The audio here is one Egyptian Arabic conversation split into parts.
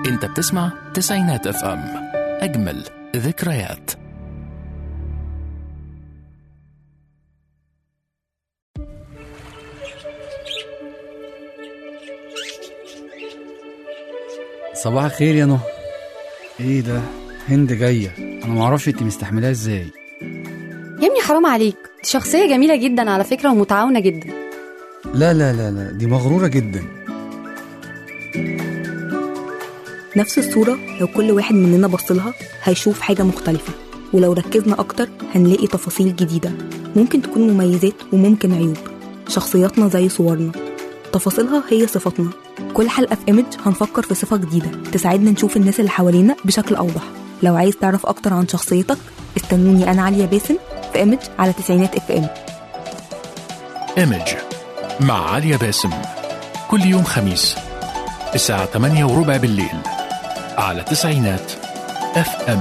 انت بتسمع تسعينات اف ام اجمل ذكريات صباح الخير يا نهى ايه ده هند جايه انا معرفش انت مستحملاها ازاي يا ابني حرام عليك دي شخصية جميلة جدا على فكرة ومتعاونة جدا لا لا لا لا دي مغروره جدا نفس الصورة لو كل واحد مننا بصلها هيشوف حاجة مختلفة ولو ركزنا أكتر هنلاقي تفاصيل جديدة ممكن تكون مميزات وممكن عيوب شخصياتنا زي صورنا تفاصيلها هي صفاتنا كل حلقة في إيمج هنفكر في صفة جديدة تساعدنا نشوف الناس اللي حوالينا بشكل أوضح لو عايز تعرف أكتر عن شخصيتك استنوني أنا عليا باسم في إيمج على تسعينات اف ام ايمج مع عليا باسم كل يوم خميس الساعة 8 وربع بالليل على تسعينات اف ام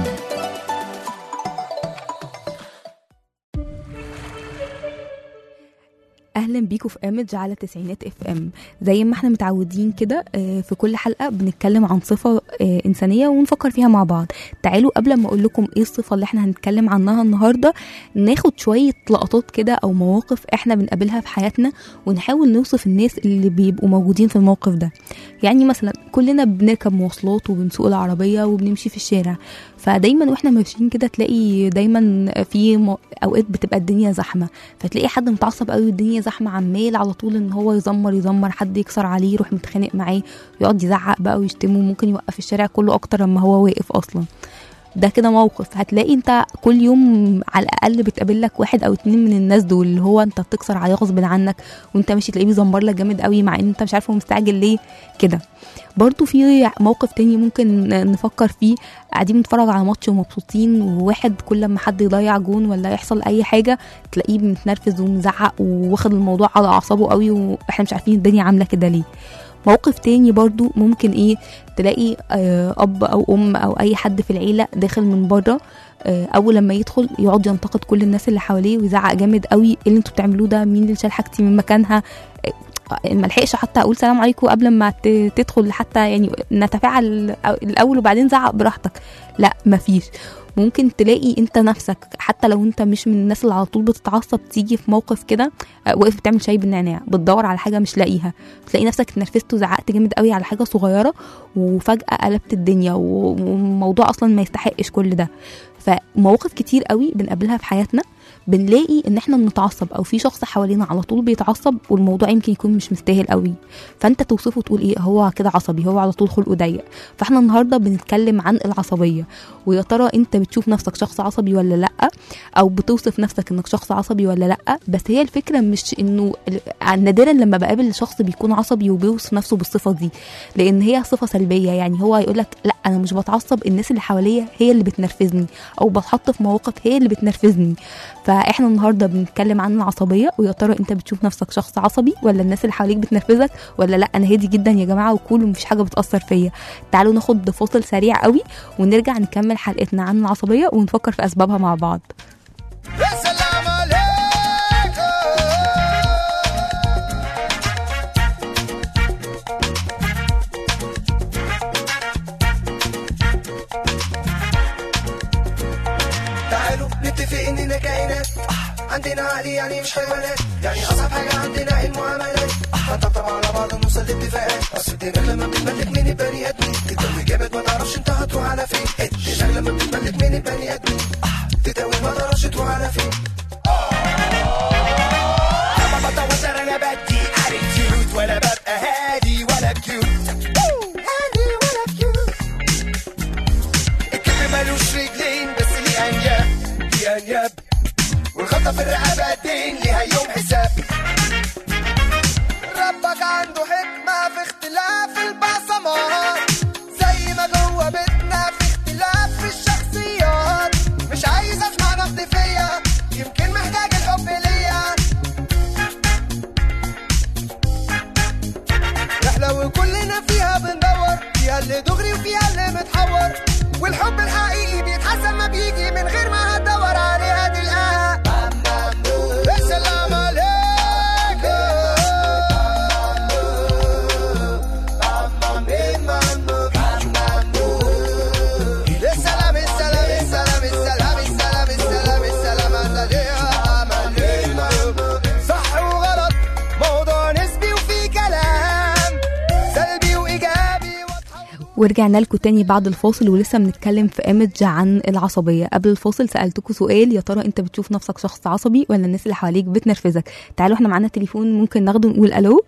اهلا بيكم في ايمج على تسعينات اف ام زي ما احنا متعودين كده آه، في كل حلقه بنتكلم عن صفه آه، انسانيه ونفكر فيها مع بعض تعالوا قبل ما اقول لكم ايه الصفه اللي احنا هنتكلم عنها النهارده ناخد شويه لقطات كده او مواقف احنا بنقابلها في حياتنا ونحاول نوصف الناس اللي بيبقوا موجودين في الموقف ده يعني مثلا كلنا بنركب مواصلات وبنسوق العربيه وبنمشي في الشارع فدايما واحنا ماشيين كده تلاقي دايما في م- اوقات بتبقى الدنيا زحمه فتلاقي حد متعصب قوي والدنيا زحمه عمال على طول ان هو يزمر يزمر حد يكسر عليه يروح متخانق معاه يقعد يزعق بقى ويشتمه ممكن يوقف الشارع كله اكتر لما هو واقف اصلا ده كده موقف هتلاقي انت كل يوم على الاقل بتقابل لك واحد او اتنين من الناس دول اللي هو انت بتكسر عليه غصب عنك وانت ماشي تلاقيه بيزمر لك جامد قوي مع ان انت مش عارف هو مستعجل ليه كده برضو في موقف تاني ممكن نفكر فيه قاعدين بنتفرج على ماتش ومبسوطين وواحد كل ما حد يضيع جون ولا يحصل اي حاجه تلاقيه متنرفز ومزعق واخد الموضوع على اعصابه قوي واحنا مش عارفين الدنيا عامله كده ليه موقف تاني برضو ممكن ايه تلاقي آه اب او ام او اي حد في العيله داخل من بره آه اول لما يدخل يقعد ينتقد كل الناس اللي حواليه ويزعق جامد قوي ايه اللي انتوا بتعملوه ده مين اللي شال حاجتي من مكانها آه، ما لحقش حتى اقول سلام عليكم قبل ما ت- تدخل حتى يعني نتفاعل الاول وبعدين زعق براحتك لا مفيش ممكن تلاقي انت نفسك حتى لو انت مش من الناس اللي على طول بتتعصب تيجي في موقف كده آه، واقف بتعمل شاي بالنعناع بتدور على حاجه مش لاقيها تلاقي نفسك اتنرفزت وزعقت جامد قوي على حاجه صغيره وفجاه قلبت الدنيا و- وموضوع اصلا ما يستحقش كل ده فمواقف كتير قوي بنقابلها في حياتنا بنلاقي ان احنا بنتعصب او في شخص حوالينا على طول بيتعصب والموضوع يمكن يكون مش مستاهل قوي فانت توصفه تقول ايه هو كده عصبي هو على طول خلقه ضيق فاحنا النهارده بنتكلم عن العصبيه ويا ترى انت بتشوف نفسك شخص عصبي ولا لا او بتوصف نفسك انك شخص عصبي ولا لا بس هي الفكره مش انه ال- نادرا لما بقابل شخص بيكون عصبي وبيوصف نفسه بالصفه دي لان هي صفه سلبيه يعني هو يقول لك لا انا مش بتعصب الناس اللي حواليا هي اللي بتنرفزني او بتحط في مواقف هي اللي بتنرفزني فاحنا النهارده بنتكلم عن العصبيه ويا ترى انت بتشوف نفسك شخص عصبي ولا الناس اللي حواليك بتنرفزك ولا لا انا هادي جدا يا جماعه وكول ومفيش حاجه بتاثر فيا تعالوا ناخد فاصل سريع قوي ونرجع نكمل حلقتنا عن العصبيه ونفكر في اسبابها مع بعض السلام عليكم تعالوا نتفق اننا كائنات عندنا عقل يعني مش حيوانات يعني اصعب حاجه عندنا المعاملات هنطبطب على بعض ونوصل لاتفاقات اصل الدماغ لما بتتملك من البني ادمين تتوه جامد ما تعرفش انت هتروح على فين الدماغ لما بتتملك من البني ادمين تتوه ما تعرفش تروح على فين لما بتوتر انا بدي اتيتيود ولا ببقى هادي ولا كيوت هادي ولا كيوت الكلب ملوش رجلين بس ليه انياب ليه انياب والخطه في الرقبتين ليها يوم حساب ربك عنده حكمه في اختلاف البصمات زي ما جوه بيتنا في اختلاف في الشخصيات مش عايز اسمع نقد فيا يمكن محتاج الحب ليا رحلة وكلنا فيها بندور فيها اللي دغري وفيها اللي متحور والحب الحقيقي بيتحسن ما بيجي من غير ما هتدور عليها تلقاها السلام عليكم ورجعنا لكم تاني بعد الفاصل ولسه بنتكلم في ايمج عن العصبيه قبل الفاصل سالتكم سؤال يا ترى انت بتشوف نفسك شخص عصبي ولا الناس اللي حواليك بتنرفزك تعالوا احنا معانا تليفون ممكن ناخده نقول الو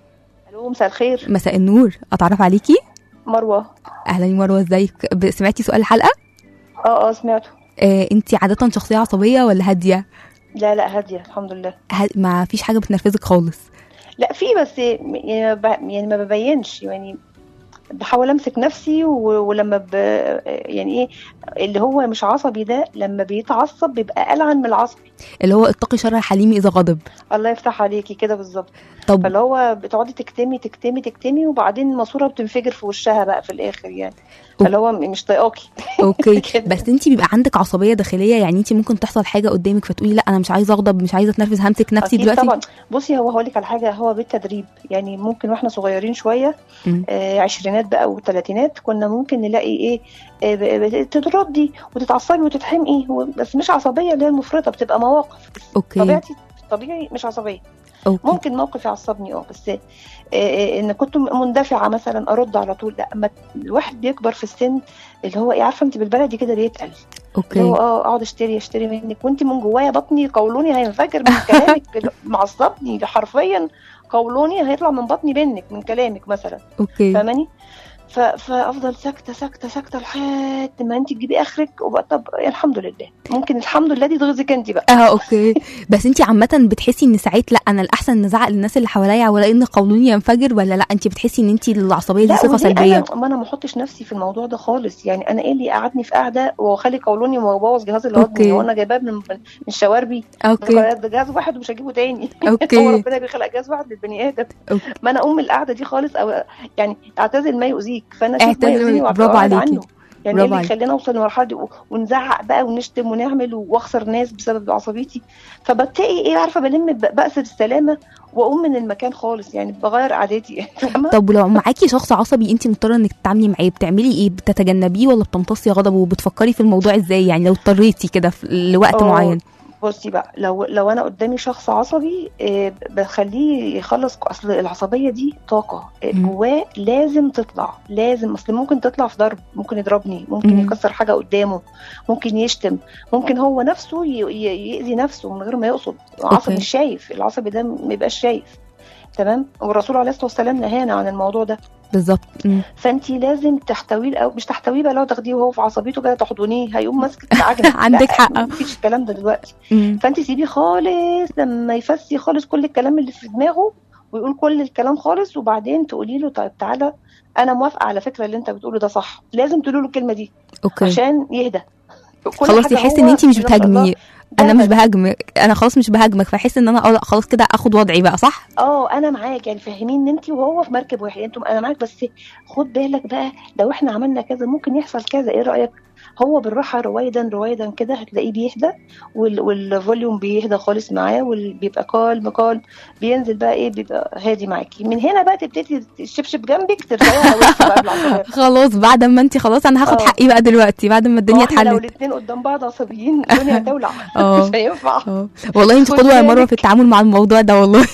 الو مساء الخير مساء النور اتعرف عليكي مروه اهلا يا مروه ازيك ب- سمعتي سؤال الحلقه اه اه سمعته آه انت عاده شخصيه عصبيه ولا هاديه لا لا هاديه الحمد لله ه- ما فيش حاجه بتنرفزك خالص لا في بس يعني ما ب- يعني ما ببينش يعني بحاول امسك نفسي و- ولما ب يعني ايه اللي هو مش عصبي ده لما بيتعصب بيبقى ألعن من العصبي اللي هو اتقي شر الحليم اذا غضب الله يفتح عليكي كده بالظبط طب فاللي هو بتقعدي تكتمي تكتمي تكتمي وبعدين الماسوره بتنفجر في وشها بقى في الاخر يعني فاللي هو مش طايقاكي اوكي كده. بس انت بيبقى عندك عصبيه داخليه يعني انت ممكن تحصل حاجه قدامك فتقولي لا انا مش عايزه اغضب مش عايزه اتنرفز همسك نفسي أكيد دلوقتي طبعا بصي هو هقول لك على حاجه هو بالتدريب يعني ممكن واحنا صغيرين شويه مم. آه عشرينات بقى وثلاثينات كنا ممكن نلاقي ايه آه ب- ب- تتردي وتتعصبي وتتحمقي و- بس مش عصبيه اللي هي المفرطه بتبقى مواقف اوكي طبيعتي طبيعي مش عصبيه اوكي ممكن موقف يعصبني اه بس آه، آه، ان كنت مندفعه مثلا ارد على طول لا اما الواحد بيكبر في السن اللي هو ايه عارفه انت بالبلدي كده بيتقل اللي هو اوكي اه اقعد اشتري اشتري منك وانت من جوايا بطني قولوني هينفجر من كلامك معصبني حرفيا قولوني هيطلع من بطني منك من كلامك مثلا اوكي فاهماني ف- فافضل ساكته ساكته ساكته لحد ما انت تجيبي اخرك وبقى طب الحمد لله ممكن الحمد لله دي تغيظك انت بقى اه اوكي بس انت عامه بتحسي ان ساعات لا انا الاحسن نزعق للناس اللي حواليا ولا ان قولوني ينفجر ولا لا انت بتحسي ان انت العصبيه دي لا صفه ودي سلبيه انا ما انا ما احطش نفسي في الموضوع ده خالص يعني انا ايه اللي قعدني في قعده واخلي قولوني وابوظ جهاز الهضم أوكي. وانا جايباه من من الشواربي اوكي ده جهاز واحد ومش هجيبه تاني هو اوكي ربنا بيخلق جهاز واحد للبني ادم أوكي. ما انا ام القعده دي خالص او يعني اعتزل ما يؤذيك فانا أشوف ما اعتزل- يؤذيني وأبقى برافو أبعد عليكي. عنه يعني برافو ايه اللي عليكي. يخلينا اوصل للمرحله دي و- ونزعق بقى ونشتم ونعمل واخسر ناس بسبب عصبيتي فبتلاقي ايه عارفه بلم ب- بأس بالسلامه واقوم من المكان خالص يعني بغير عاداتي فاهمه طب ولو معاكي شخص عصبي انت مضطره انك تتعاملي معاه بتعملي ايه بتتجنبيه ولا بتمتصي غضبه وبتفكري في الموضوع ازاي يعني لو اضطريتي كده في- لوقت آه، معين بصي بقى لو لو انا قدامي شخص عصبي آه، بخليه يخلص اصل العصبيه دي طاقه آه، مم. جواه لازم تطلع لازم اصل ممكن تطلع في ضرب ممكن يضربني ممكن مم. يكسر حاجه قدامه ممكن يشتم ممكن هو نفسه ي- ي- يأذي نفسه من غير ما يقصد العصبي أوكي. مش شايف العصبي ده ما يبقاش شايف تمام والرسول عليه الصلاه والسلام نهانا عن الموضوع ده بالظبط مم. فانت لازم تحتويه او مش تحتويه بقى لو تاخديه وهو في عصبيته كده تحضنيه هيقوم ماسك العجله عندك لا، حق. مفيش الكلام ده دلوقتي مم. فانت سيبيه خالص لما يفسي خالص كل الكلام اللي في دماغه ويقول كل الكلام خالص وبعدين تقولي له طيب تعالى انا موافقه على فكره اللي انت بتقوله ده صح لازم تقولي له الكلمه دي اوكي عشان يهدى كل خلاص حاجة يحس هو ان انت مش ما شاء الله بتهاجميه انا مش جبل. بهاجمك انا خلاص مش بهاجمك فاحس ان انا اه لا خلاص كده اخد وضعي بقى صح اه انا معاك يعني فهمين ان انت وهو في مركب واحد انتم انا معاك بس خد بالك بقى لو احنا عملنا كذا ممكن يحصل كذا ايه رايك هو بالراحه رويدا رويدا كده هتلاقيه بيهدى وال- والفوليوم بيهدى خالص معاه وبيبقى كالم كالم بينزل بقى ايه بيبقى هادي معاكي من هنا بقى تبتدي الشبشب جنبك ترجعي على وشك بقى بالعصبيه خلاص بعد ما انت خلاص انا هاخد اه. حقي بقى دلوقتي بعد ما الدنيا هو احنا لو اتحلت الاثنين قدام بعض عصبيين الدنيا هتولع اه. مش هينفع اه والله انت خد قدوه يا مروه بالك. في التعامل مع الموضوع ده والله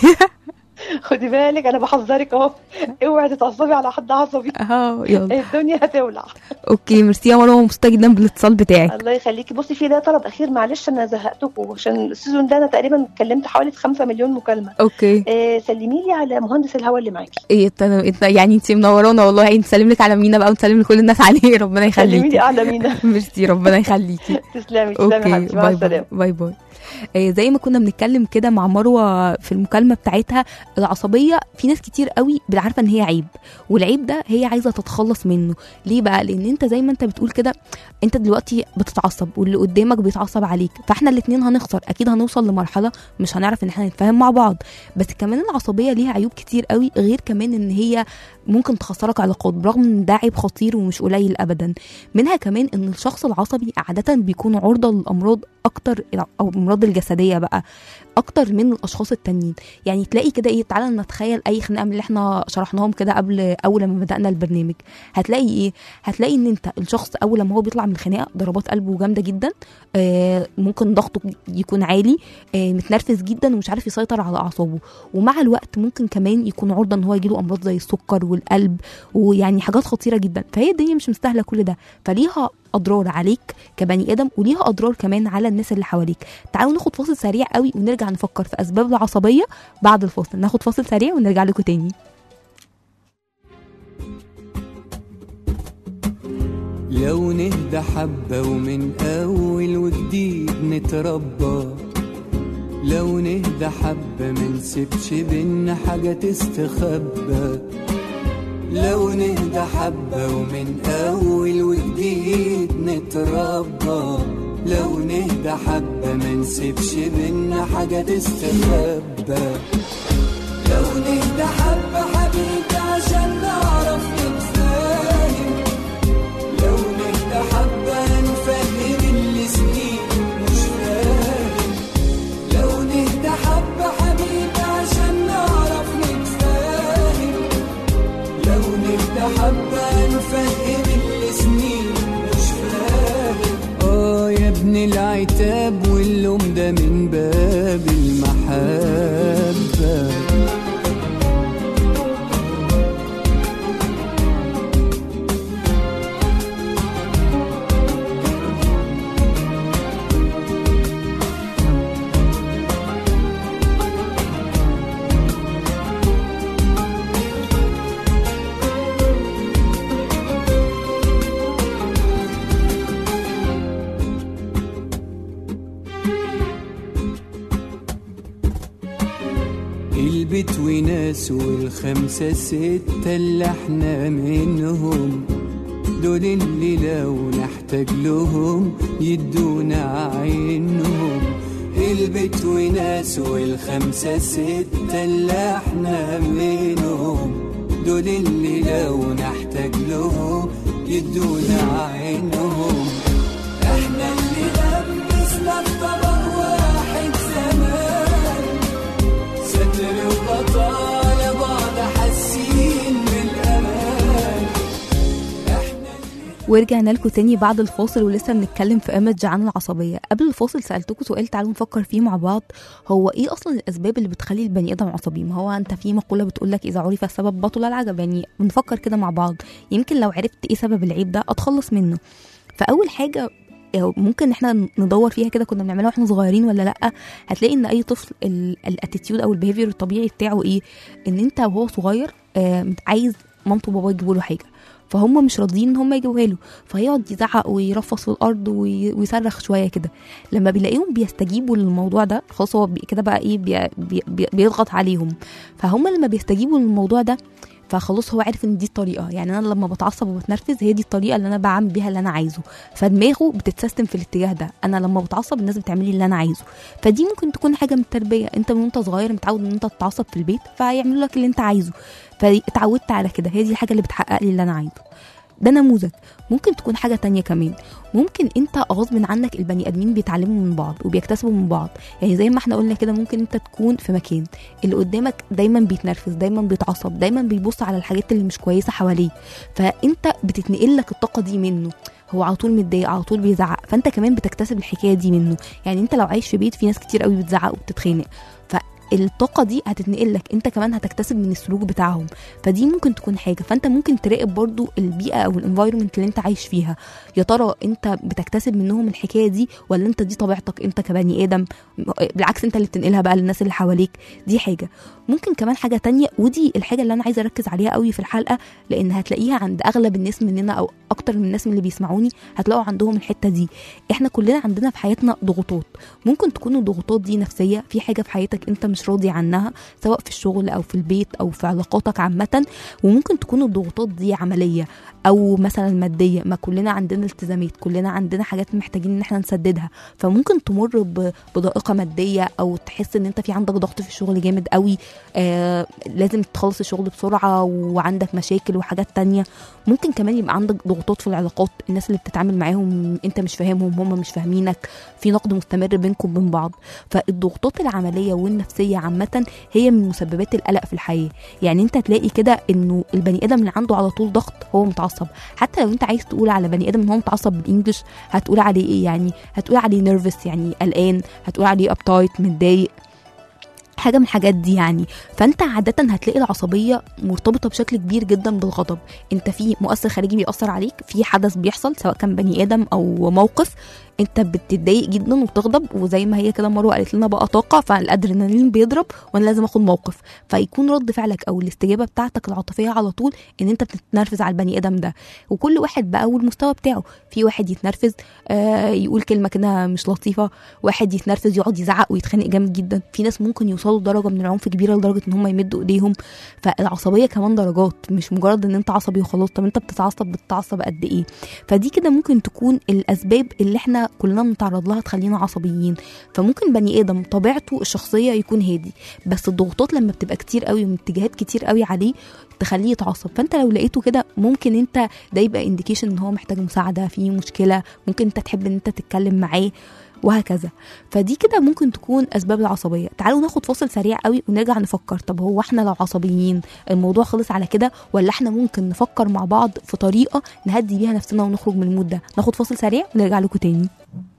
خدي بالك انا بحذرك اهو اوعي تتعصبي على حد عصبي اه يلا الدنيا هتولع اوكي ميرسي يا مروه مبسوطه جدا بالاتصال بتاعك الله يخليكي بصي في ده طلب اخير معلش انا زهقتكم عشان السيزون ده انا تقريبا اتكلمت حوالي 5 مليون مكالمه اوكي آه سلمي لي على مهندس الهواء اللي معاكي ايه ت- انت يعني انت منورانا والله نسلم لك على مينا بقى ونسلم لكل الناس عليه ربنا سلمي لي يخليكي اعلى مينا ميرسي ربنا يخليكي تسلمي تسلمي يا اوكي حبيبتي مع باي باي السلامه باي باي آه، زي ما كنا بنتكلم كده مع مروه في المكالمه بتاعتها العصبيه في ناس كتير قوي عارفه ان هي عيب والعيب ده هي عايزه تتخلص منه ليه بقى لان انت زي ما انت بتقول كده انت دلوقتي بتتعصب واللي قدامك بيتعصب عليك فاحنا الاتنين هنخسر اكيد هنوصل لمرحله مش هنعرف ان احنا نتفاهم مع بعض بس كمان العصبيه ليها عيوب كتير قوي غير كمان ان هي ممكن تخسرك علاقات برغم ان ده عيب خطير ومش قليل ابدا منها كمان ان الشخص العصبي عاده بيكون عرضه للامراض اكتر او الامراض الجسديه بقى اكتر من الاشخاص التانيين يعني تلاقي كده ايه تعالى نتخيل اي خناقه من اللي احنا شرحناهم كده قبل اول ما بدانا البرنامج هتلاقي ايه هتلاقي ان انت الشخص اول لما هو بيطلع من الخناقه ضربات قلبه جامده جدا آه ممكن ضغطه يكون عالي آه متنرفز جدا ومش عارف يسيطر على اعصابه ومع الوقت ممكن كمان يكون عرضه ان هو يجيله امراض زي السكر والقلب ويعني حاجات خطيره جدا فهي الدنيا مش مستاهله كل ده فليها اضرار عليك كبني ادم وليها اضرار كمان على الناس اللي حواليك تعالوا ناخد فاصل سريع قوي ونرجع نفكر في اسباب العصبيه بعد الفاصل ناخد فاصل سريع ونرجع لكم تاني لو نهدى حبة ومن أول وجديد نتربى لو نهدى حبة منسيبش بينا حاجة تستخبى لو نهدى حبة ومن أول وجديد نتربى لو نهدى حبة منسيبش بينا حاجة تستخبى لو نهدى حبة حبيبي عشان نعرف نتفاهم لو نهدى حبة نفهم اللي سنين مش فاهم لو نهدى حبة حبيبي عشان نعرف نتفاهم لو نهدى حبة نفهم اللي سنين مش فاهم اه يا ابن العتاب واللوم ده من باب المحبة البيت وناس والخمسة ستة اللي احنا منهم دول اللي لو نحتاج لهم يدونا عينهم البيت وناس والخمسة ستة اللي احنا منهم دول اللي لو نحتاج لهم يدونا عينهم احنا اللي لبسنا الطبق واحد زمان ستر وبطالة بعض حاسين بالأمان ورجعنا لكم تاني بعد الفاصل ولسه بنتكلم في ايمج عن العصبيه قبل الفاصل سالتكم سؤال تعالوا نفكر فيه مع بعض هو ايه اصلا الاسباب اللي بتخلي البني ادم عصبي ما هو انت في مقوله بتقول لك اذا عرف السبب بطل العجب يعني بنفكر كده مع بعض يمكن لو عرفت ايه سبب العيب ده اتخلص منه فاول حاجه أو ممكن احنا ندور فيها كده كنا بنعملها واحنا صغيرين ولا لا هتلاقي ان اي طفل الاتيتيود او البيهيفير الطبيعي بتاعه ايه ان انت وهو صغير آه عايز مامته وباباه يجيبوا له حاجه فهم مش راضيين ان هم يجيبوها له فيقعد يزعق ويرفص في الارض وي- ويصرخ شويه كده لما بيلاقيهم بيستجيبوا للموضوع ده خلاص هو بي- كده بقى ايه بي بي بي بيضغط عليهم فهم لما بيستجيبوا للموضوع ده فخلاص هو عارف ان دي الطريقه يعني انا لما بتعصب وبتنرفز هي دي الطريقه اللي انا بعمل بيها اللي انا عايزه فدماغه بتتسيستم في الاتجاه ده انا لما بتعصب الناس بتعملي اللي انا عايزه فدي ممكن تكون حاجه من التربيه انت من وانت صغير متعود ان انت تتعصب في البيت فيعملوا لك اللي انت عايزه فاتعودت على كده هي دي الحاجه اللي بتحقق لي اللي انا عايزه ده نموذج ممكن تكون حاجة تانية كمان ممكن انت غصب عنك البني ادمين بيتعلموا من بعض وبيكتسبوا من بعض يعني زي ما احنا قلنا كده ممكن انت تكون في مكان اللي قدامك دايما بيتنرفز دايما بيتعصب دايما بيبص على الحاجات اللي مش كويسة حواليه فانت بتتنقل لك الطاقة دي منه هو على طول متضايق على طول بيزعق فانت كمان بتكتسب الحكايه دي منه يعني انت لو عايش في بيت في ناس كتير قوي بتزعق وبتتخانق فالطاقه دي هتتنقل لك انت كمان هتكتسب من السلوك بتاعهم فدي ممكن تكون حاجه فانت ممكن تراقب برضو البيئه او الانفايرمنت اللي انت عايش فيها يا ترى انت بتكتسب منهم الحكايه دي ولا انت دي طبيعتك انت كبني ادم بالعكس انت اللي بتنقلها بقى للناس اللي حواليك دي حاجه ممكن كمان حاجه تانية ودي الحاجه اللي انا عايزه اركز عليها قوي في الحلقه لان هتلاقيها عند اغلب الناس مننا او اكتر من الناس من اللي بيسمعوني هتلاقوا عندهم الحته دي احنا كلنا عندنا في حياتنا ضغوطات ممكن تكون الضغوطات دي نفسيه في حاجه في حياتك انت مش راضي عنها سواء في الشغل او في البيت او في علاقاتك عامه وممكن تكون الضغوطات دي عمليه او مثلا ماديه ما كلنا عندنا التزامات كلنا عندنا حاجات محتاجين ان احنا نسددها فممكن تمر ب- بضائقه ماديه او تحس ان انت في عندك ضغط في الشغل جامد قوي آه لازم تخلص الشغل بسرعه وعندك مشاكل وحاجات تانية ممكن كمان يبقى عندك ضغوطات في العلاقات الناس اللي بتتعامل معاهم انت مش فاهمهم هم مش فاهمينك في نقد مستمر بينكم وبين بعض فالضغوطات العمليه والنفسيه عامه هي من مسببات القلق في الحياه يعني انت تلاقي كده انه البني ادم اللي عنده على طول ضغط هو متعصب حتى لو انت عايز تقول على بني ادم ان هو متعصب بالانجلش هتقول عليه ايه يعني هتقول عليه نيرفس يعني قلقان هتقول عليه ابتايت متضايق حاجه من الحاجات دي يعني فانت عاده هتلاقي العصبيه مرتبطه بشكل كبير جدا بالغضب انت في مؤثر خارجي بيأثر عليك في حدث بيحصل سواء كان بني ادم او موقف انت بتتضايق جدا وبتغضب وزي ما هي كده مروه قالت لنا بقى طاقه فالادرينالين بيضرب وانا لازم اخد موقف فيكون رد فعلك او الاستجابه بتاعتك العاطفيه على طول ان انت بتتنرفز على البني ادم ده وكل واحد بقى والمستوى بتاعه في واحد يتنرفز آه يقول كلمه كده مش لطيفه واحد يتنرفز يقعد يزعق ويتخانق جامد جدا في ناس ممكن يوصلوا لدرجه من العنف كبيره لدرجه ان هم يمدوا ايديهم فالعصبيه كمان درجات مش مجرد ان انت عصبي وخلاص طب انت بتتعصب بتتعصب قد ايه فدي كده ممكن تكون الاسباب اللي احنا كلنا بنتعرض لها تخلينا عصبيين فممكن بني ادم طبيعته الشخصيه يكون هادي بس الضغوطات لما بتبقى كتير قوي من اتجاهات كتير قوي عليه تخليه يتعصب فانت لو لقيته كده ممكن انت ده يبقى انديكيشن ان هو محتاج مساعده في مشكله ممكن انت تحب ان انت تتكلم معاه وهكذا فدي كده ممكن تكون اسباب العصبيه تعالوا ناخد فاصل سريع قوي ونرجع نفكر طب هو احنا لو عصبيين الموضوع خلص على كده ولا احنا ممكن نفكر مع بعض في طريقه نهدي بيها نفسنا ونخرج من المود ده ناخد فاصل سريع ونرجع لكم تاني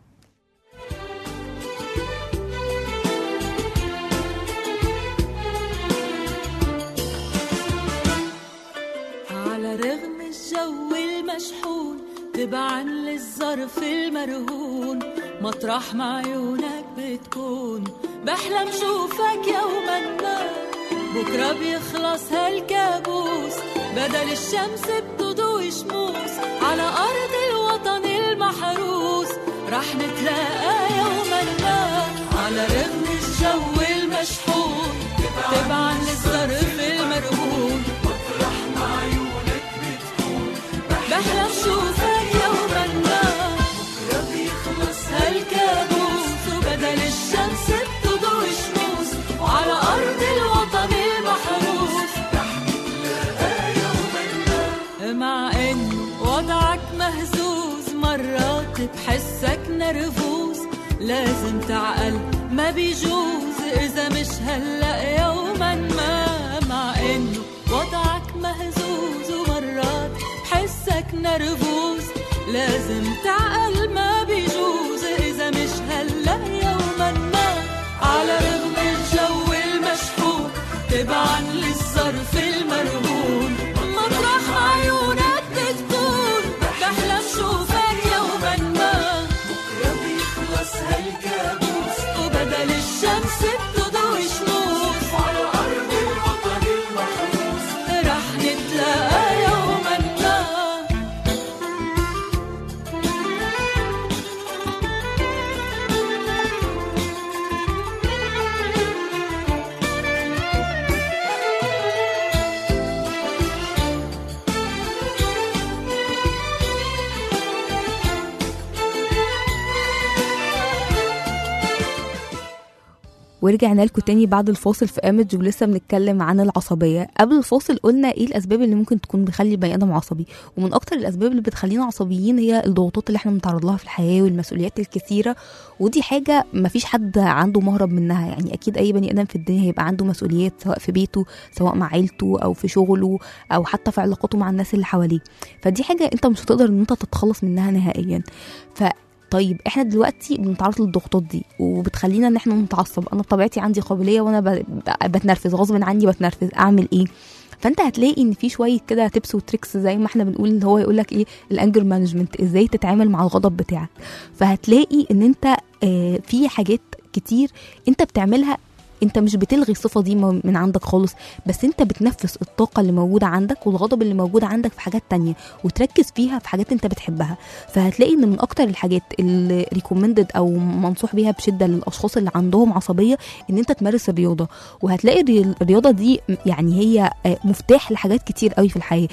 على رغم الجو المشحون تبعا للظرف المرهون مطرح ما عيونك بتكون بحلم شوفك يوما ما بكرة بيخلص هالكابوس بدل الشمس بتضوي شموس على أرض الوطن المحروس رح نتلاقى يوما ما على رغم الجو المشحون تبعا للظرف المرهون بحلم شوفك يوما ما بكرة بيخلص هالكابوس وبدل الشمس بتضوي شموس وعلى أرض الوطن المحروس مع إن وضعك مهزوز مرات بحسك نرفوز لازم تعقل ما بيجوز إذا مش هلأ يوما ما مع إنه وضعك مهزوز ومرات بحسك نرفوز لازم تعقل ما بيجوز إذا مش هلأ يوما ما على رغم الجو المشحون تبعا للظرف المرهون مطرح ما عيونك بتكون بحلم شوفك يوما ما بكرة بيخلص هالكابوس وبدل الشمس بتضوي شموس على أرض الوطن المحروس رح نتلاقى يوما ما ورجعنا لكم تاني بعد الفاصل في امج ولسه بنتكلم عن العصبيه قبل الفاصل قلنا ايه الاسباب اللي ممكن تكون بتخلي البني ادم عصبي ومن اكتر الاسباب اللي بتخلينا عصبيين هي الضغوطات اللي احنا بنتعرض لها في الحياه والمسؤوليات الكثيره ودي حاجه مفيش حد عنده مهرب منها يعني اكيد اي بني ادم في الدنيا هيبقى عنده مسؤوليات سواء في بيته سواء مع عيلته او في شغله او حتى في علاقاته مع الناس اللي حواليه فدي حاجه انت مش هتقدر ان انت تتخلص منها نهائيا ف طيب احنا دلوقتي بنتعرض للضغوطات دي وبتخلينا ان احنا نتعصب انا بطبيعتي عندي قابليه وانا ب- ب- بتنرفز غصب عني بتنرفز اعمل ايه فانت هتلاقي ان في شويه كده تبس وتريكس زي ما احنا بنقول اللي هو يقول لك ايه الانجر مانجمنت ازاي تتعامل مع الغضب بتاعك فهتلاقي ان انت آه، في حاجات كتير انت بتعملها انت مش بتلغي الصفه دي م- من عندك خالص بس انت بتنفس الطاقه اللي موجوده عندك والغضب اللي موجود عندك في حاجات تانية وتركز فيها في حاجات انت بتحبها فهتلاقي ان من اكتر الحاجات اللي ريكومندد او منصوح بيها بشده للاشخاص اللي عندهم عصبيه ان انت تمارس الرياضه وهتلاقي الري- الرياضه دي يعني هي آه، مفتاح لحاجات كتير قوي في الحياه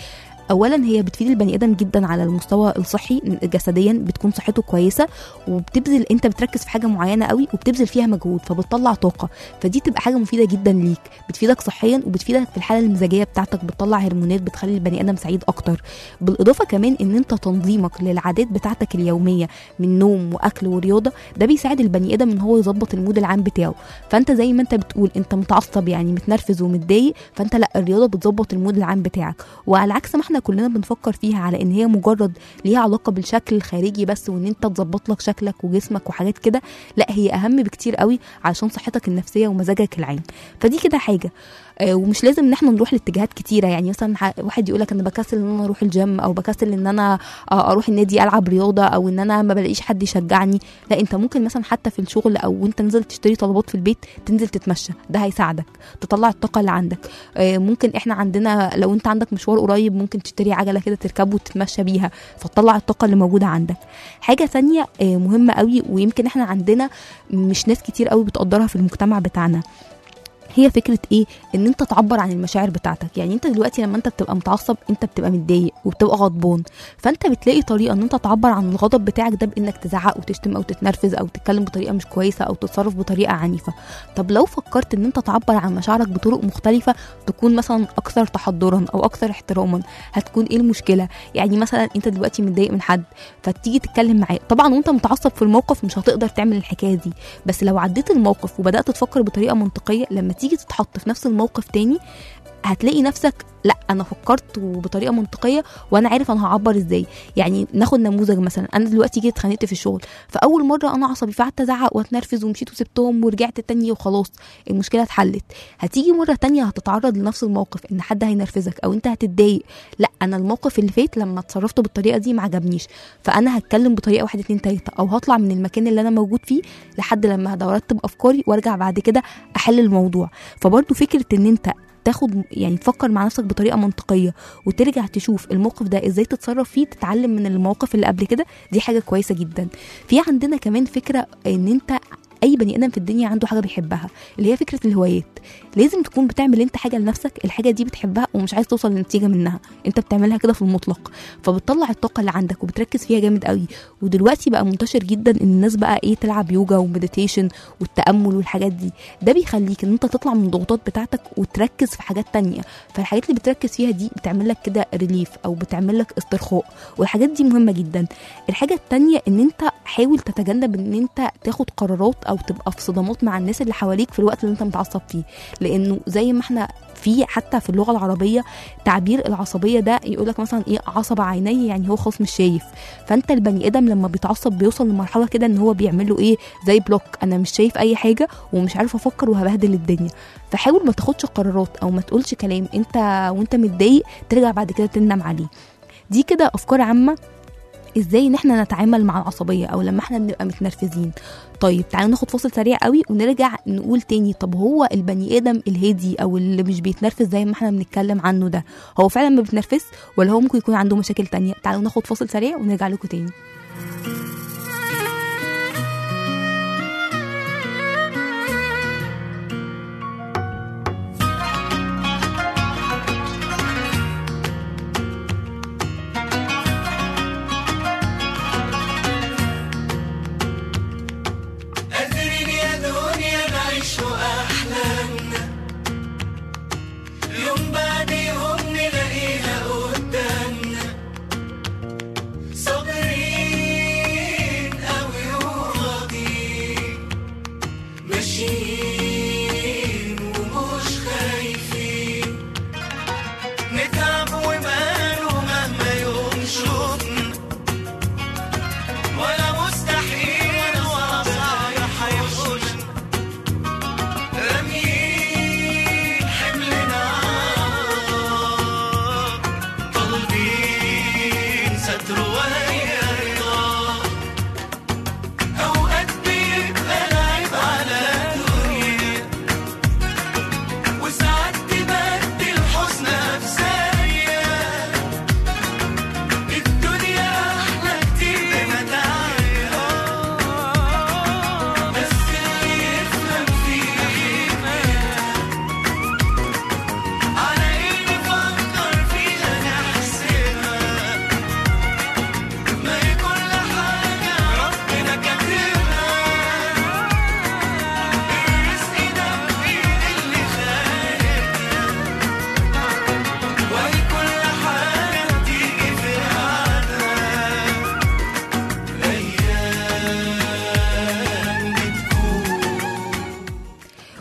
اولا هي بتفيد البني ادم جدا على المستوى الصحي جسديا بتكون صحته كويسه وبتبذل انت بتركز في حاجه معينه قوي وبتبذل فيها مجهود فبتطلع طاقه فدي تبقى حاجه مفيده جدا ليك بتفيدك صحيا وبتفيدك في الحاله المزاجيه بتاعتك بتطلع هرمونات بتخلي البني ادم سعيد اكتر بالاضافه كمان ان انت تنظيمك للعادات بتاعتك اليوميه من نوم واكل ورياضه ده بيساعد البني ادم ان هو يظبط المود العام بتاعه فانت زي ما انت بتقول انت متعصب يعني متنرفز ومتضايق فانت لا الرياضه بتظبط المود العام بتاعك وعلى عكس ما احنا كلنا بنفكر فيها على ان هي مجرد ليها علاقه بالشكل الخارجي بس وان انت تظبط لك شكلك وجسمك وحاجات كده لا هي اهم بكتير قوي علشان صحتك النفسيه ومزاجك العام فدي كده حاجه آه، ومش لازم ان احنا نروح لاتجاهات كتيره يعني مثلا ح- واحد يقول لك انا بكسل ان انا اروح الجيم او بكسل ان انا آه، اروح النادي العب رياضه او ان انا ما بلاقيش حد يشجعني لا انت ممكن مثلا حتى في الشغل او وانت نزل تشتري طلبات في البيت تنزل تتمشى ده هيساعدك تطلع الطاقه اللي عندك آه، ممكن احنا عندنا لو انت عندك مشوار قريب ممكن تشتري عجله كده تركبه وتتمشى بيها فتطلع الطاقه اللي موجوده عندك حاجه ثانيه آه، مهمه قوي ويمكن احنا عندنا مش ناس كتير قوي بتقدرها في المجتمع بتاعنا هي فكره ايه ان انت تعبر عن المشاعر بتاعتك يعني انت دلوقتي لما انت بتبقى متعصب انت بتبقى متضايق وبتبقى غضبان فانت بتلاقي طريقه ان انت تعبر عن الغضب بتاعك ده بانك تزعق وتشتم او تتنرفز او تتكلم بطريقه مش كويسه او تتصرف بطريقه عنيفه طب لو فكرت ان انت تعبر عن مشاعرك بطرق مختلفه تكون مثلا اكثر تحضرا او اكثر احتراما هتكون ايه المشكله يعني مثلا انت دلوقتي متضايق من حد فتيجي تتكلم معاه طبعا وانت متعصب في الموقف مش هتقدر تعمل الحكايه دي بس لو عديت الموقف وبدات تفكر بطريقه منطقيه لما تيجي تتحط في نفس الموقف تاني هتلاقي نفسك لا انا فكرت بطريقه منطقيه وانا عارف انا هعبر ازاي يعني ناخد نموذج مثلا انا دلوقتي جيت اتخانقت في الشغل فاول مره انا عصبي فقعدت ازعق واتنرفز ومشيت وسبتهم ورجعت تاني وخلاص المشكله اتحلت هتيجي مره تانية هتتعرض لنفس الموقف ان حد هينرفزك او انت هتتضايق لا انا الموقف اللي فات لما اتصرفت بالطريقه دي ما عجبنيش فانا هتكلم بطريقه واحد اتنين تلاته او هطلع من المكان اللي انا موجود فيه لحد لما ارتب افكاري وارجع بعد كده احل الموضوع فبرضه فكره ان انت تاخد يعني تفكر مع نفسك بطريقه منطقيه وترجع تشوف الموقف ده ازاي تتصرف فيه تتعلم من المواقف اللي قبل كده دي حاجه كويسه جدا في عندنا كمان فكره ان انت اي بني ادم في الدنيا عنده حاجه بيحبها اللي هي فكره الهوايات لازم تكون بتعمل انت حاجه لنفسك الحاجه دي بتحبها ومش عايز توصل لنتيجه منها انت بتعملها كده في المطلق فبتطلع الطاقه اللي عندك وبتركز فيها جامد قوي ودلوقتي بقى منتشر جدا ان الناس بقى ايه تلعب يوجا ومديتيشن والتامل والحاجات دي ده بيخليك ان انت تطلع من الضغوطات بتاعتك وتركز في حاجات تانية فالحاجات اللي بتركز فيها دي بتعمل لك كده ريليف او بتعمل لك استرخاء والحاجات دي مهمه جدا الحاجه التانية ان انت حاول تتجنب ان انت تاخد قرارات او تبقى في صدامات مع الناس اللي حواليك في الوقت اللي انت متعصب فيه لانه زي ما احنا في حتى في اللغه العربيه تعبير العصبيه ده يقول لك مثلا ايه عصب عينيه يعني هو خلاص مش شايف فانت البني ادم لما بيتعصب بيوصل لمرحله كده ان هو بيعمل له ايه زي بلوك انا مش شايف اي حاجه ومش عارف افكر وهبهدل الدنيا فحاول ما تاخدش قرارات او ما تقولش كلام انت وانت متضايق ترجع بعد كده تندم عليه دي كده افكار عامه ازاي ان احنا نتعامل مع العصبيه او لما احنا بنبقى متنرفزين طيب تعالوا ناخد فاصل سريع قوي ونرجع نقول تاني طب هو البني ادم الهادي او اللي مش بيتنرفز زي ما احنا بنتكلم عنه ده هو فعلا ما بيتنرفز ولا هو ممكن يكون عنده مشاكل تانية تعالوا ناخد فاصل سريع ونرجع لكم تاني قادرين يا دنيا نعيش أحلامنا يوم بعد يوم نلاقيها قدامنا صابرين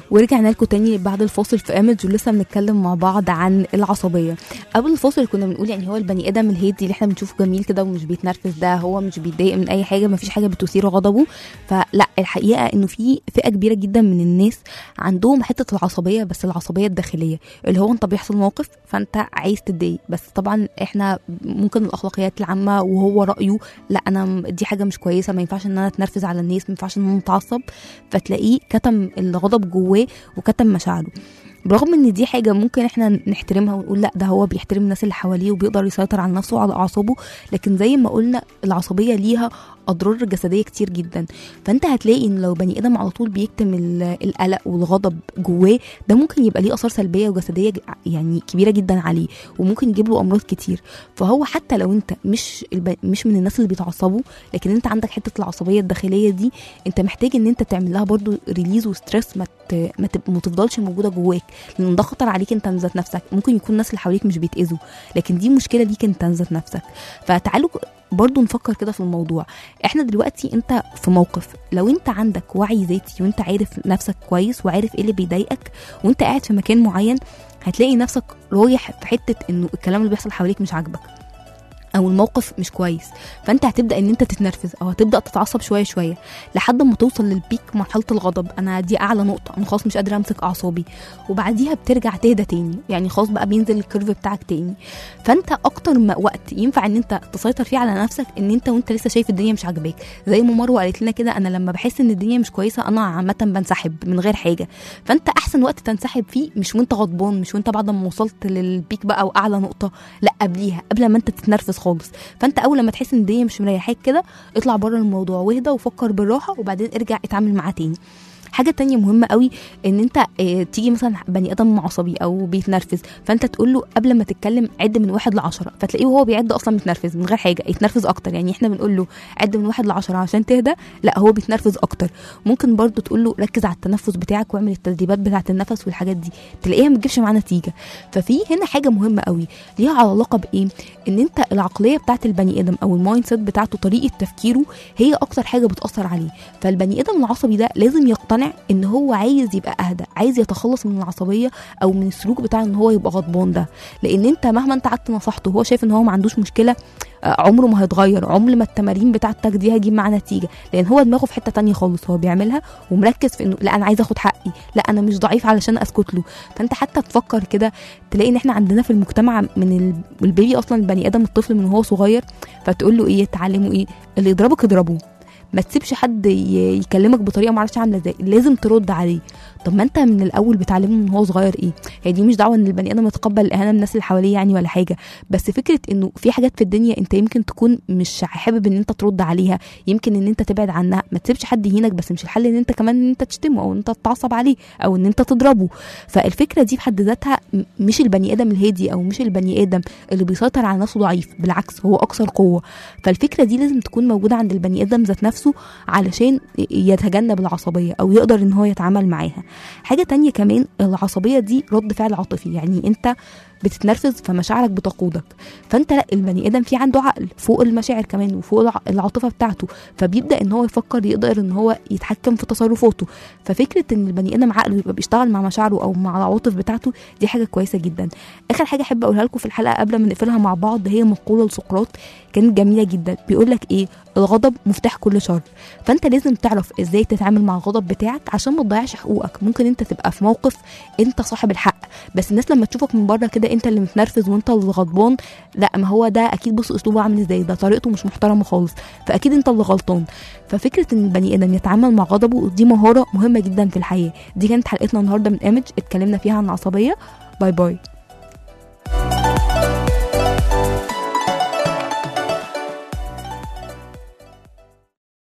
ورجعنا لكم تاني بعد الفاصل في ايمج ولسه بنتكلم مع بعض عن العصبيه قبل الفاصل كنا بنقول يعني هو البني ادم الهادي اللي احنا بنشوفه جميل كده ومش بيتنرفز ده هو مش بيتضايق من اي حاجه مفيش حاجه بتثير غضبه فلا الحقيقه انه في فئه كبيره جدا من الناس عندهم حته العصبيه بس العصبيه الداخليه اللي هو انت بيحصل موقف فانت عايز تتضايق بس طبعا احنا ممكن الاخلاقيات العامه وهو رايه لا انا م- دي حاجه مش كويسه ما ينفعش ان انا اتنرفز على الناس ما ينفعش ان انا اتعصب فتلاقيه كتم الغضب جواه وكتم مشاعره برغم ان دي حاجه ممكن احنا نحترمها ونقول لا ده هو بيحترم الناس اللي حواليه وبيقدر يسيطر على نفسه وعلى اعصابه لكن زي ما قلنا العصبيه ليها اضرار جسديه كتير جدا فانت هتلاقي ان لو بني ادم على طول بيكتم ال- القلق والغضب جواه ده ممكن يبقى ليه اثار سلبيه وجسديه ج- يعني كبيره جدا عليه وممكن يجيب له امراض كتير فهو حتى لو انت مش الب... مش من الناس اللي بيتعصبوا لكن انت عندك حته العصبيه الداخليه دي انت محتاج ان انت تعمل لها برضو ريليز وستريس ما ت... ما, ت... ما تفضلش موجوده جواك لان ده خطر عليك انت من ذات نفسك ممكن يكون الناس اللي حواليك مش بيتاذوا لكن دي مشكله ليك انت من ذات نفسك فتعالوا برضو نفكر كده في الموضوع احنا دلوقتي انت في موقف لو انت عندك وعي ذاتي وانت عارف نفسك كويس وعارف ايه اللي بيضايقك وانت قاعد في مكان معين هتلاقي نفسك رايح في حته انه الكلام اللي بيحصل حواليك مش عاجبك او الموقف مش كويس فانت هتبدا ان انت تتنرفز او هتبدا تتعصب شويه شويه لحد ما توصل للبيك مرحله الغضب انا دي اعلى نقطه انا خلاص مش قادره امسك اعصابي وبعديها بترجع تهدى تاني يعني خلاص بقى بينزل الكيرف بتاعك تاني فانت اكتر ما وقت ينفع ان انت تسيطر فيه على نفسك ان انت وانت لسه شايف الدنيا مش عاجباك زي ما مروه قالت لنا كده انا لما بحس ان الدنيا مش كويسه انا عامه بنسحب من غير حاجه فانت احسن وقت تنسحب فيه مش وانت غضبان مش وانت بعد ما وصلت للبيك بقى واعلى نقطه لا قبليها قبل ما انت تتنرفز خالص فانت اول لما تحس ان الدنيا مش مريحاك كده اطلع بره الموضوع واهدى وفكر بالراحه وبعدين ارجع اتعامل معاه تاني حاجه تانية مهمه قوي ان انت اه تيجي مثلا بني ادم عصبي او بيتنرفز فانت تقول له قبل ما تتكلم عد من واحد لعشرة فتلاقيه وهو بيعد اصلا متنرفز من غير حاجه يتنرفز اكتر يعني احنا بنقول له عد من واحد لعشرة عشان تهدى لا هو بيتنرفز اكتر ممكن برضو تقول له ركز على التنفس بتاعك واعمل التدريبات بتاعه النفس والحاجات دي تلاقيها ما تجيبش معاه نتيجه ففي هنا حاجه مهمه قوي ليها علاقه بايه ان انت العقليه بتاعت البني ادم او المايند سيت بتاعته طريقه تفكيره هي اكتر حاجه بتاثر عليه فالبني ادم العصبي ده لازم يقتنع ان هو عايز يبقى اهدى عايز يتخلص من العصبيه او من السلوك بتاع ان هو يبقى غضبان ده لان انت مهما انت قعدت نصحته وهو شايف ان هو ما عندوش مشكله آه، عمره ما هيتغير عمر ما التمارين بتاعتك دي هتجيب معاه نتيجه لان هو دماغه في حته تانية خالص هو بيعملها ومركز في انه لا انا عايز اخد حقي لا انا مش ضعيف علشان اسكت له فانت حتى تفكر كده تلاقي ان احنا عندنا في المجتمع من ال- البيبي اصلا البني ادم الطفل من وهو صغير فتقول له ايه تعلمه ايه اللي يضربك اضربه ما تسيبش حد ي- يكلمك بطريقه ما اعرفش عامله ازاي لازم ترد عليه طب ما انت من الاول بتعلمه من هو صغير ايه هي دي مش دعوه ان البني ادم يتقبل الاهانه من الناس اللي حواليه يعني ولا حاجه بس فكره انه في حاجات في الدنيا انت يمكن تكون مش حابب ان انت ترد عليها يمكن ان انت تبعد عنها ما تسيبش حد يهينك بس مش الحل ان انت كمان ان انت تشتمه او ان انت تتعصب عليه او ان انت تضربه فالفكره دي بحد ذاتها م- مش البني ادم الهادي او مش البني ادم اللي بيسيطر على نفسه ضعيف بالعكس هو اكثر قوه فالفكره دي لازم تكون موجوده عند البني ادم ذات نفسه علشان يتجنب العصبيه او يقدر ان هو يتعامل معاها حاجه تانية كمان العصبيه دي رد فعل عاطفي يعني انت بتتنرفز فمشاعرك بتقودك فانت لا البني ادم في عنده عقل فوق المشاعر كمان وفوق الع- العاطفه بتاعته فبيبدا ان هو يفكر يقدر ان هو يتحكم في تصرفاته ففكره ان البني ادم عقله يبقى بيشتغل مع مشاعره او مع العواطف بتاعته دي حاجه كويسه جدا اخر حاجه احب اقولها لكم في الحلقه قبل ما نقفلها مع بعض هي مقوله لسقراط كانت جميله جدا بيقول لك ايه الغضب مفتاح كل شر فانت لازم تعرف ازاي تتعامل مع الغضب بتاعك عشان ما تضيعش حقوقك ممكن انت تبقى في موقف انت صاحب الحق بس الناس لما تشوفك من بره كده انت اللي متنرفز وانت اللي غضبان لا ما هو ده اكيد بص اسلوبه عامل ازاي ده طريقته مش محترمه خالص فاكيد انت اللي غلطان ففكره ان البني ادم يتعامل مع غضبه دي مهاره مهمه جدا في الحياه دي كانت حلقتنا النهارده من ايمج اتكلمنا فيها عن العصبيه باي باي